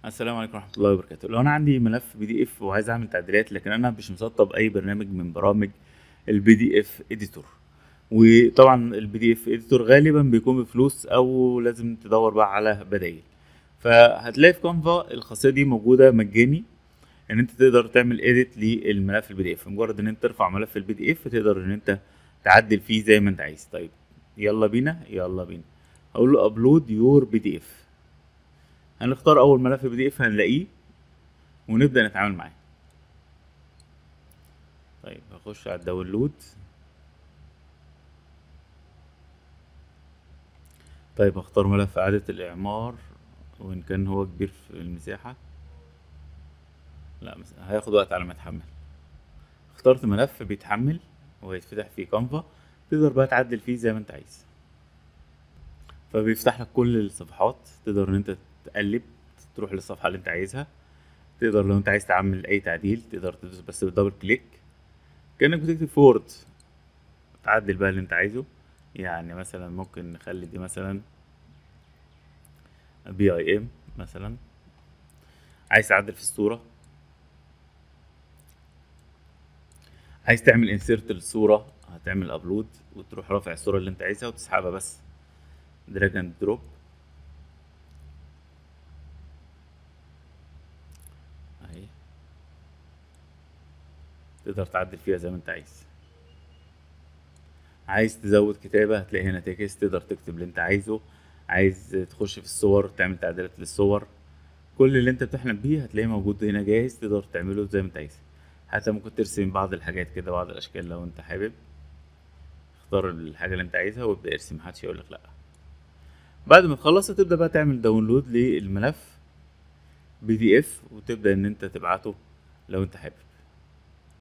السلام عليكم ورحمة الله وبركاته لو أنا عندي ملف بي دي اف وعايز أعمل تعديلات لكن أنا مش مسطب أي برنامج من برامج البي دي اف اديتور وطبعا البي دي اف اديتور غالبا بيكون بفلوس أو لازم تدور بقى على بدايل فهتلاقي في كانفا الخاصية دي موجودة مجاني ان انت تقدر تعمل اديت للملف البي دي اف مجرد ان انت ترفع ملف البي دي اف تقدر ان انت تعدل فيه زي ما انت عايز طيب يلا بينا يلا بينا هقول له ابلود يور بي دي اف هنختار اول ملف بي دي اف هنلاقيه ونبدا نتعامل معاه طيب هخش على الداونلود طيب هختار ملف اعادة الاعمار وان كان هو كبير في المساحة لا مس- هياخد وقت على ما يتحمل اخترت ملف بيتحمل وهيتفتح في كانفا تقدر بقى تعدل فيه زي ما انت عايز فبيفتح لك كل الصفحات تقدر ان انت تقلب تروح للصفحة اللي انت عايزها تقدر لو انت عايز تعمل اي تعديل تقدر تدوس بس بالدبل كليك كأنك بتكتب في وورد تعدل بقى اللي انت عايزه يعني مثلا ممكن نخلي دي مثلا بي اي ام مثلا عايز تعدل في الصورة عايز تعمل انسيرت للصورة هتعمل ابلود وتروح رافع الصورة اللي انت عايزها وتسحبها بس دراج اند دروب اهي تقدر تعدل فيها زي ما انت عايز عايز تزود كتابة هتلاقي هنا تكست تقدر تكتب اللي انت عايزه عايز تخش في الصور تعمل تعديلات للصور كل اللي انت بتحلم بيه هتلاقيه موجود هنا جاهز تقدر تعمله زي ما انت عايز حتى ممكن ترسم بعض الحاجات كده بعض الاشكال لو انت حابب اختار الحاجة اللي انت عايزها وابدأ ارسم محدش يقولك لا بعد ما تخلص هتبدأ بقى تعمل داونلود للملف بي دي اف وتبدأ ان انت تبعته لو انت حابب